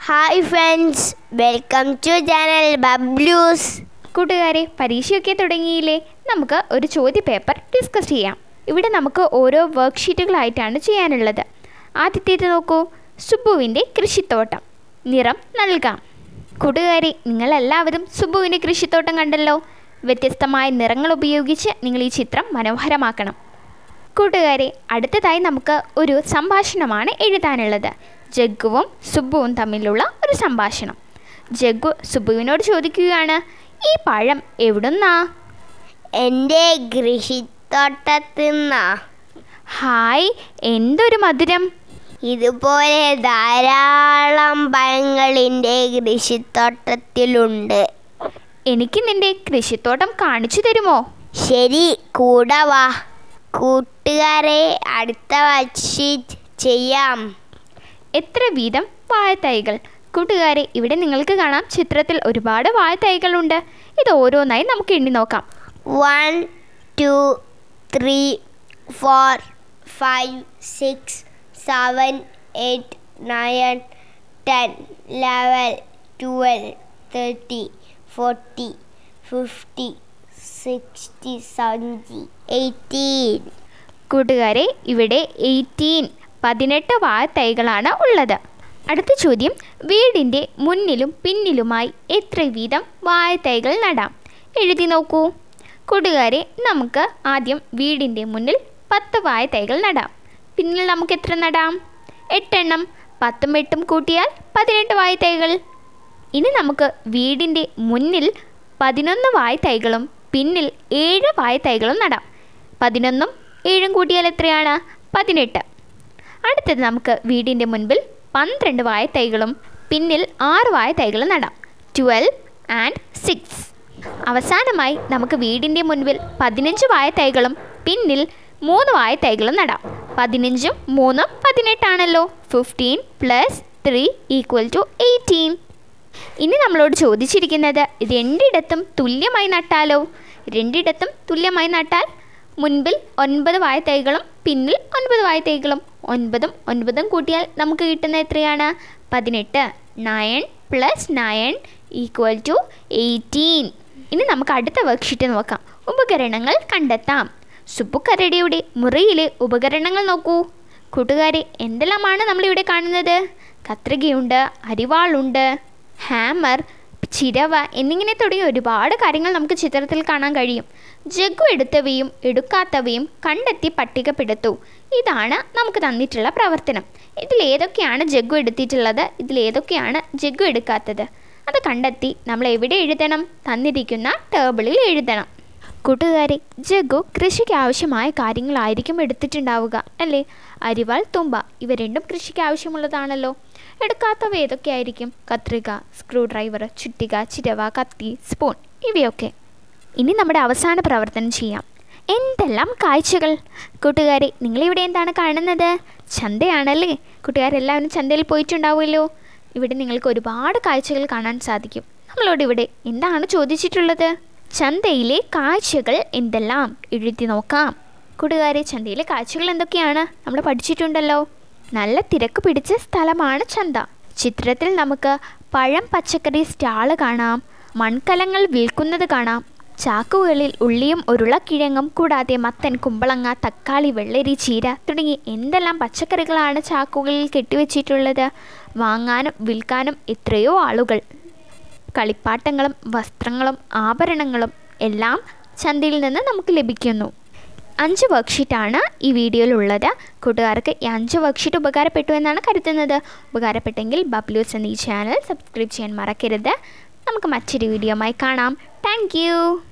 hi friends welcome to channel ബബ്ലൂസ് കൂട്ടുകാരെ പരീക്ഷയൊക്കെ തുടങ്ങിയില്ലേ നമുക്ക് ഒരു ചോദ്യ പേപ്പർ ഡിസ്കസ് ചെയ്യാം ഇവിടെ നമുക്ക് ഓരോ വർക്ക്ഷീറ്റുകളായിട്ടാണ് ചെയ്യാനുള്ളത് ആദ്യത്തേത് നോക്കൂ സുബുവിൻ്റെ കൃഷിത്തോട്ടം നിറം നൽകാം കൂട്ടുകാരെ നിങ്ങളെല്ലാവരും സുബുവിൻ്റെ കൃഷിത്തോട്ടം കണ്ടല്ലോ വ്യത്യസ്തമായ നിറങ്ങൾ ഉപയോഗിച്ച് നിങ്ങൾ ഈ ചിത്രം മനോഹരമാക്കണം കൂട്ടുകാരെ അടുത്തതായി നമുക്ക് ഒരു സംഭാഷണമാണ് എഴുതാനുള്ളത് ജഗ്ഗുവും സുബുവും തമ്മിലുള്ള ഒരു സംഭാഷണം ജഗ്ഗു സുബുവിനോട് ചോദിക്കുകയാണ് ഈ പഴം എവിടുന്നാ എൻ്റെ കൃഷിത്തോട്ടത്തിൽ നിന്നാ ഹായ് എന്തൊരു മധുരം ഇതുപോലെ ധാരാളം പഴങ്ങൾ എൻ്റെ കൃഷിത്തോട്ടത്തിലുണ്ട് എനിക്ക് നിന്റെ കൃഷിത്തോട്ടം കാണിച്ചു തരുമോ ശരി കൂടെ വാ കൂട്ടുകാരെ അടുത്ത വച്ച് ചെയ്യാം എത്ര വീതം വാഴത്തൈകൾ കൂട്ടുകാരെ ഇവിടെ നിങ്ങൾക്ക് കാണാം ചിത്രത്തിൽ ഒരുപാട് വാഴത്തൈകളുണ്ട് ഇത് ഓരോന്നായി നമുക്ക് എണ്ണി നോക്കാം one two three four five six seven eight nine ten eleven twelve thirty forty fifty sixty seventy eighteen കൂട്ടുകാരെ ഇവിടെ എയ്റ്റീൻ പതിനെട്ട് വാഴത്തൈകളാണ് ഉള്ളത് അടുത്ത ചോദ്യം വീടിൻ്റെ മുന്നിലും പിന്നിലുമായി എത്ര വീതം വാഴത്തൈകൾ നടാം എഴുതി നോക്കൂ കൂട്ടുകാരെ നമുക്ക് ആദ്യം വീടിൻ്റെ മുന്നിൽ പത്ത് വാഴത്തൈകൾ നടാം പിന്നിൽ നമുക്ക് എത്ര നടാം എട്ടെണ്ണം പത്തും എട്ടും കൂട്ടിയാൽ പതിനെട്ട് വാഴത്തൈകൾ ഇനി നമുക്ക് വീടിൻ്റെ മുന്നിൽ പതിനൊന്ന് വാഴത്തൈകളും പിന്നിൽ ഏഴ് വാഴത്തൈകളും നടാം പതിനൊന്നും ഏഴും കൂട്ടിയാൽ എത്രയാണ് പതിനെട്ട് അടുത്തത് നമുക്ക് വീടിൻ്റെ മുൻപിൽ പന്ത്രണ്ട് വാഴത്തൈകളും പിന്നിൽ ആറ് വാഴത്തൈകളും നടാം ട്വൽവ് ആൻഡ് സിക്സ് അവസാനമായി നമുക്ക് വീടിൻ്റെ മുൻപിൽ പതിനഞ്ച് വാഴത്തൈകളും പിന്നിൽ മൂന്ന് വാഴത്തൈകളും നടാം പതിനഞ്ചും മൂന്നും പതിനെട്ടാണല്ലോ fifteen plus three equal to eighteen ഇനി നമ്മളോട് ചോദിച്ചിരിക്കുന്നത് രണ്ടിടത്തും തുല്യമായി നട്ടാലോ രണ്ടിടത്തും തുല്യമായി നട്ടാൽ മുൻപിൽ ഒൻപത് വാഴത്തൈകളും പിന്നിൽ ഒൻപത് വാഴത്തൈകളും ഒൻപതും ഒൻപതും കൂട്ടിയാൽ നമുക്ക് കിട്ടുന്ന എത്രയാണ് പതിനെട്ട് nine plus nine equal to eighteen ഇനി നമുക്ക് അടുത്ത വർക്ക്ഷീറ്റ് നോക്കാം ഉപകരണങ്ങൾ കണ്ടെത്താം സുപ്പുക്കരടിയുടെ മുറിയിലെ ഉപകരണങ്ങൾ നോക്കൂ കൂട്ടുകാരെ എന്തെല്ലാമാണ് നമ്മളിവിടെ കാണുന്നത് കത്രികയുണ്ട് അരിവാളുണ്ട് ഹാമർ ചിരവ എന്നിങ്ങനെ തുടങ്ങിയ ഒരുപാട് കാര്യങ്ങൾ നമുക്ക് ചിത്രത്തിൽ കാണാൻ കഴിയും ജഗ്ഗു എടുത്തവയും എടുക്കാത്തവയും കണ്ടെത്തി പട്ടികപ്പെടുത്തു ഇതാണ് നമുക്ക് തന്നിട്ടുള്ള പ്രവർത്തനം ഇതിലേതൊക്കെയാണ് ജഗ്ഗു എടുത്തിട്ടുള്ളത് ഇതിലേതൊക്കെയാണ് ജഗ്ഗു എടുക്കാത്തത് അത് കണ്ടെത്തി നമ്മൾ എവിടെ എഴുതണം തന്നിരിക്കുന്ന ടേബിളിൽ എഴുതണം കൂട്ടുകാരെ ജഗ്ഗു കൃഷിക്ക് ആവശ്യമായ കാര്യങ്ങളായിരിക്കും എടുത്തിട്ടുണ്ടാവുക അല്ലേ അരിവാൾ തുമ്പ ഇവ രണ്ടും കൃഷിക്ക് ആവശ്യമുള്ളതാണല്ലോ എടുക്കാത്തവ ഏതൊക്കെയായിരിക്കും കത്രിക സ്ക്രൂ ഡ്രൈവർ ചുറ്റിക ചിരവ കത്തി സ്പൂൺ ഇവയൊക്കെ ഇനി നമ്മുടെ അവസാന പ്രവർത്തനം ചെയ്യാം എന്തെല്ലാം കാഴ്ചകൾ കൂട്ടുകാരെ നിങ്ങളിവിടെ എന്താണ് കാണുന്നത് ചന്തയാണല്ലേ കൂട്ടുകാരെല്ലാവരും ചന്തയിൽ പോയിട്ടുണ്ടാവുമല്ലോ ഇവിടെ നിങ്ങൾക്ക് ഒരുപാട് കാഴ്ചകൾ കാണാൻ സാധിക്കും നമ്മളോട് ഇവിടെ എന്താണ് ചോദിച്ചിട്ടുള്ളത് ചന്തയിലെ കാഴ്ചകൾ എന്തെല്ലാം എഴുതി നോക്കാം കൂട്ടുകാരെ ചന്തയിലെ കാഴ്ചകൾ എന്തൊക്കെയാണ് നമ്മൾ പഠിച്ചിട്ടുണ്ടല്ലോ നല്ല തിരക്ക് പിടിച്ച സ്ഥലമാണ് ചന്ത ചിത്രത്തിൽ നമുക്ക് പഴം പച്ചക്കറി സ്റ്റാള് കാണാം മൺകലങ്ങൾ വിൽക്കുന്നത് കാണാം ചാക്കുകളിൽ ഉള്ളിയും ഉരുളക്കിഴങ്ങും കൂടാതെ മത്തൻ കുമ്പളങ്ങ തക്കാളി വെള്ളരി ചീര തുടങ്ങി എന്തെല്ലാം പച്ചക്കറികളാണ് ചാക്കുകളിൽ കെട്ടിവെച്ചിട്ടുള്ളത് വാങ്ങാനും വിൽക്കാനും എത്രയോ ആളുകൾ കളിപ്പാട്ടങ്ങളും വസ്ത്രങ്ങളും ആഭരണങ്ങളും എല്ലാം ചന്തയിൽ നിന്ന് നമുക്ക് ലഭിക്കുന്നു അഞ്ച് വർക്ക്ഷീറ്റാണ് ഈ വീഡിയോയിലുള്ളത് കൂട്ടുകാർക്ക് ഈ അഞ്ച് വർക്ക്ഷീറ്റ് ഉപകാരപ്പെട്ടു എന്നാണ് കരുതുന്നത് ഉപകാരപ്പെട്ടെങ്കിൽ ബബ്ലൂസ് എന്ന ഈ ചാനൽ സബ്സ്ക്രൈബ് ചെയ്യാൻ മറക്കരുത് നമുക്ക് മറ്റൊരു വീഡിയോയുമായി കാണാം താങ്ക്